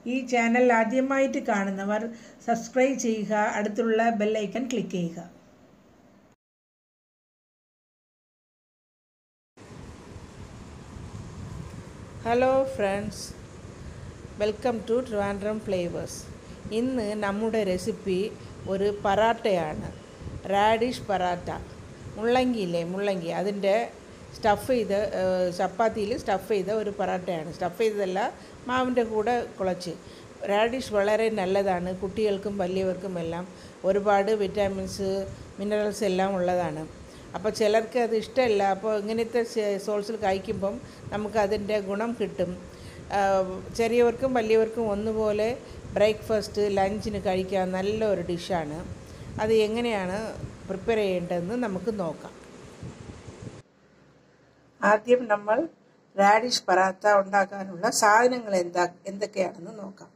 ഈ ചാനൽ ആദ്യമായിട്ട് കാണുന്നവർ സബ്സ്ക്രൈബ് ചെയ്യുക അടുത്തുള്ള ബെല്ലൈക്കൺ ക്ലിക്ക് ചെയ്യുക hello friends welcome to Trivandrum flavours ഇന്ന് നമ്മുടെ റെസിപ്പി ഒരു പറാട്ടയാണ് റാഡിഷ് പറാട്ട മുള്ളങ്കിയില്ലേ മുള്ളങ്കി അതിൻ്റെ സ്റ്റഫ് ചെയ്ത് ചപ്പാത്തിയിൽ സ്റ്റഫ് ചെയ്ത ഒരു പറാട്ടയാണ് സ്റ്റഫ് ചെയ്തതല്ല മാവിൻ്റെ കൂടെ കുളച്ച് റാഡിഷ് വളരെ നല്ലതാണ് കുട്ടികൾക്കും വലിയവർക്കും എല്ലാം ഒരുപാട് വിറ്റാമിൻസ് മിനറൽസ് എല്ലാം ഉള്ളതാണ് അപ്പോൾ ചിലർക്ക് അത് ഇഷ്ടമല്ല അപ്പോൾ ഇങ്ങനത്തെ സോൾസിൽ കഴിക്കുമ്പം നമുക്ക് അതിൻ്റെ ഗുണം കിട്ടും ചെറിയവർക്കും വലിയവർക്കും ഒന്നുപോലെ ബ്രേക്ക്ഫാസ്റ്റ് ലഞ്ചിന് കഴിക്കാൻ നല്ല ഒരു ഡിഷാണ് അത് എങ്ങനെയാണ് പ്രിപ്പയർ ചെയ്യേണ്ടതെന്ന് നമുക്ക് നോക്കാം ആദ്യം നമ്മൾ റാഡിഷ് പറാത്ത ഉണ്ടാക്കാനുള്ള സാധനങ്ങൾ എന്താ എന്തൊക്കെയാണെന്ന് നോക്കാം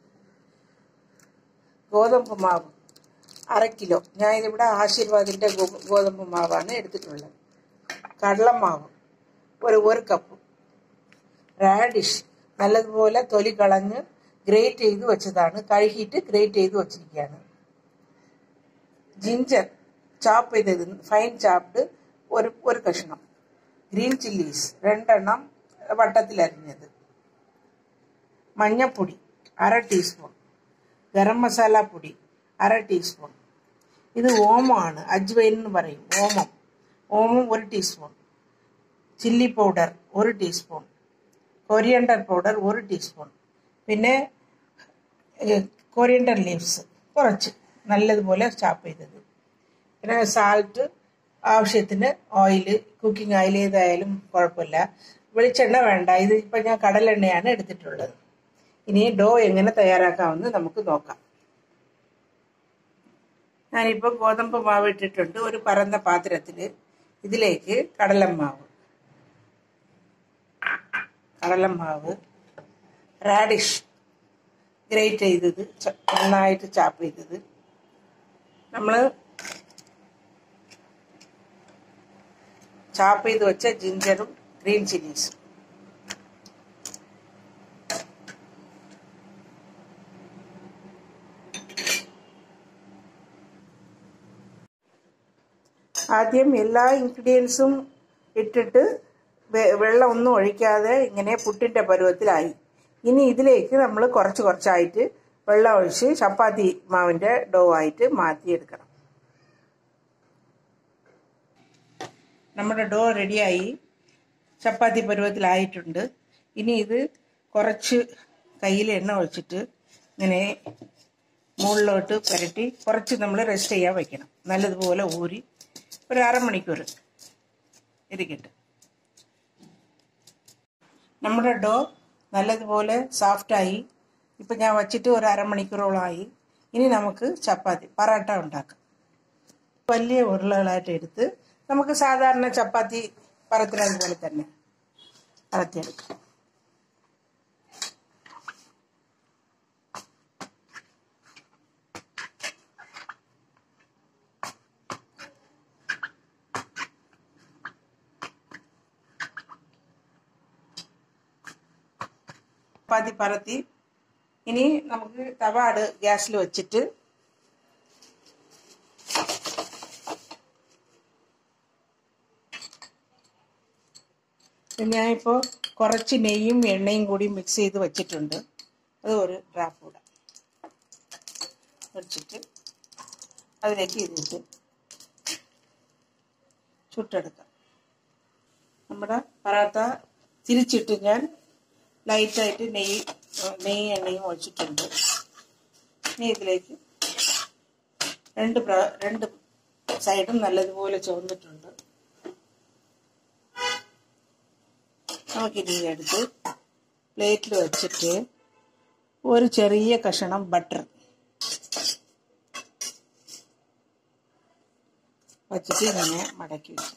ഗോതമ്പ് മാവ് അര കിലോ ഞാൻ ഇതിവിടെ ആശീർവാദിൻ്റെ ഗോതമ്പ് മാവാണ് എടുത്തിട്ടുള്ളത് കടലമാവ് ഒരു ഒരു കപ്പ് റാഡിഷ് നല്ലതുപോലെ തൊലി കളഞ്ഞ് ഗ്രേറ്റ് ചെയ്ത് വെച്ചതാണ് കഴുകിയിട്ട് ഗ്രേറ്റ് ചെയ്ത് വച്ചിരിക്കുകയാണ് ജിഞ്ചർ ചാപ്പ് ചെയ്തത് ഫൈൻ ചാപ്ഡ് ഒരു ഒരു കഷ്ണം ഗ്രീൻ ചില്ലീസ് രണ്ടെണ്ണം വട്ടത്തിൽ അരിഞ്ഞത് മഞ്ഞപ്പൊടി അര ടീസ്പൂൺ ഗരം മസാല പൊടി അര ടീസ്പൂൺ ഇത് ഓമമാണ് അജ്വൈൻ എന്ന് പറയും ഓമം ഓമം ഒരു ടീസ്പൂൺ ചില്ലി പൗഡർ ഒരു ടീസ്പൂൺ കൊറിയണ്ടർ പൗഡർ ഒരു ടീസ്പൂൺ പിന്നെ കൊറിയണ്ടർ ലീവ്സ് കുറച്ച് നല്ലതുപോലെ ചാപ്പ് ചെയ്തത് പിന്നെ സാൾട്ട് ആവശ്യത്തിന് ഓയിൽ കുക്കിംഗ് ഓയിൽ ഏതായാലും കുഴപ്പമില്ല വെളിച്ചെണ്ണ വേണ്ട ഇത് ഇപ്പം ഞാൻ കടലെണ്ണയാണ് എടുത്തിട്ടുള്ളത് ഇനി ഡോ എങ്ങനെ തയ്യാറാക്കാമെന്ന് നമുക്ക് നോക്കാം ഞാനിപ്പോൾ ഗോതമ്പ് മാവ് ഇട്ടിട്ടുണ്ട് ഒരു പരന്ന പാത്രത്തിൽ ഇതിലേക്ക് കടലമാവ് കടലമാവ് റാഡിഷ് ഗ്രേറ്റ് ചെയ്തത് നന്നായിട്ട് ചാപ്പ് ചെയ്തത് നമ്മൾ ചാപ്പ് ചെയ്ത് വെച്ച ജിഞ്ചറും ഗ്രീൻ ചില്ലീസും ആദ്യം എല്ലാ ഇൻഗ്രീഡിയൻസും ഇട്ടിട്ട് വെള്ളം ഒന്നും ഒഴിക്കാതെ ഇങ്ങനെ പുട്ടിൻ്റെ പരുവത്തിലായി ഇനി ഇതിലേക്ക് നമ്മൾ കുറച്ച് കുറച്ചായിട്ട് വെള്ളം ഒഴിച്ച് ചപ്പാത്തി മാവിൻ്റെ ഡോ ആയിട്ട് മാറ്റിയെടുക്കണം നമ്മുടെ ഡോ റെഡിയായി ചപ്പാത്തി പരുവത്തിലായിട്ടുണ്ട് ഇനി ഇത് കുറച്ച് കയ്യിൽ എണ്ണ ഒഴിച്ചിട്ട് ഇങ്ങനെ മുകളിലോട്ട് പുരട്ടി കുറച്ച് നമ്മൾ റെസ്റ്റ് ചെയ്യാൻ വയ്ക്കണം നല്ലതുപോലെ ഊരി ഒരു അരമണിക്കൂർ ഇരിക്കട്ടെ നമ്മുടെ ഡോ നല്ലതുപോലെ സോഫ്റ്റായി ഇപ്പം ഞാൻ വച്ചിട്ട് ഒരു അരമണിക്കൂറോളമായി ഇനി നമുക്ക് ചപ്പാത്തി പറാട്ട ഉണ്ടാക്കാം വലിയ ഉരുളകളായിട്ട് എടുത്ത് നമുക്ക് സാധാരണ ചപ്പാത്തി പരത്തുന്നത് പോലെ തന്നെ പരത്തിയെടുക്കാം ചപ്പാത്തി പരത്തി ഇനി നമുക്ക് തവ അട് ഗ്യാസിൽ വെച്ചിട്ട് ഞാനിപ്പോൾ കുറച്ച് നെയ്യും എണ്ണയും കൂടി മിക്സ് ചെയ്ത് വെച്ചിട്ടുണ്ട് അത് ഒരു ഡ്രാപ്പ് കൂടെ വെച്ചിട്ട് അതിലേക്ക് ഇതിട്ട് ചുട്ടെടുക്കാം നമ്മുടെ പറാത്ത തിരിച്ചിട്ട് ഞാൻ ലൈറ്റായിട്ട് നെയ്യ് നെയ്യ് എണ്ണയും ഒഴിച്ചിട്ടുണ്ട് ഇനി ഇതിലേക്ക് രണ്ട് പ്ര രണ്ട് സൈഡും നല്ലതുപോലെ ചുവന്നിട്ടുണ്ട് നമുക്കിനി എടുത്ത് പ്ലേറ്റിൽ വെച്ചിട്ട് ഒരു ചെറിയ കഷണം ബട്ടർ വച്ചിട്ട് ഇങ്ങനെ മടക്കി വെച്ചു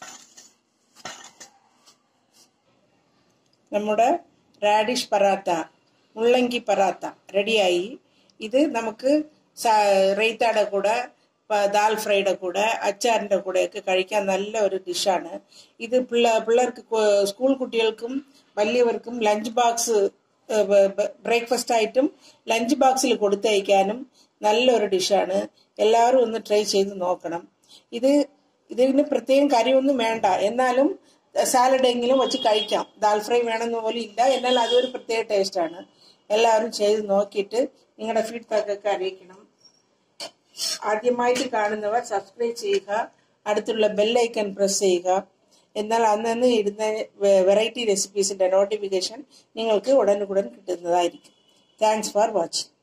നമ്മുടെ റാഡിഷ് പറാത്ത മുള്ളങ്കി പറാത്ത റെഡിയായി ഇത് നമുക്ക് റെയ്ത്താടെ കൂടെ ദാൽ ഫ്രൈയുടെ കൂടെ അച്ചാറിൻ്റെ കൂടെയൊക്കെ കഴിക്കാൻ നല്ല ഒരു ഡിഷാണ് ഇത് പിള്ള പിള്ളേർക്ക് സ്കൂൾ കുട്ടികൾക്കും വലിയവർക്കും ലഞ്ച് ബോക്സ് ബ്രേക്ക്ഫാസ്റ്റ് ആയിട്ടും ലഞ്ച് ബോക്സിൽ കൊടുത്തയക്കാനും നല്ലൊരു ഡിഷാണ് എല്ലാവരും ഒന്ന് ട്രൈ ചെയ്ത് നോക്കണം ഇത് ഇതിന് പ്രത്യേകം കറിയൊന്നും വേണ്ട എന്നാലും സാലഡ് എങ്കിലും വെച്ച് കഴിക്കാം ദാൽ ഫ്രൈ വേണമെന്ന് പോലും ഇല്ല എന്നാൽ അതൊരു പ്രത്യേക ടേസ്റ്റാണ് എല്ലാവരും ചെയ്ത് നോക്കിയിട്ട് നിങ്ങളുടെ ഫീഡ്ബാക്ക് ഒക്കെ അറിയിക്കണം ആദ്യമായിട്ട് കാണുന്നവർ സബ്സ്ക്രൈബ് ചെയ്യുക അടുത്തുള്ള ബെല്ലൈക്കൺ പ്രസ് ചെയ്യുക എന്നാൽ അന്നന്ന് ഇടുന്ന വെറൈറ്റി റെസിപ്പീസിന്റെ നോട്ടിഫിക്കേഷൻ നിങ്ങൾക്ക് ഉടനുടൻ കിട്ടുന്നതായിരിക്കും താങ്ക്സ് ഫോർ വാച്ചിങ്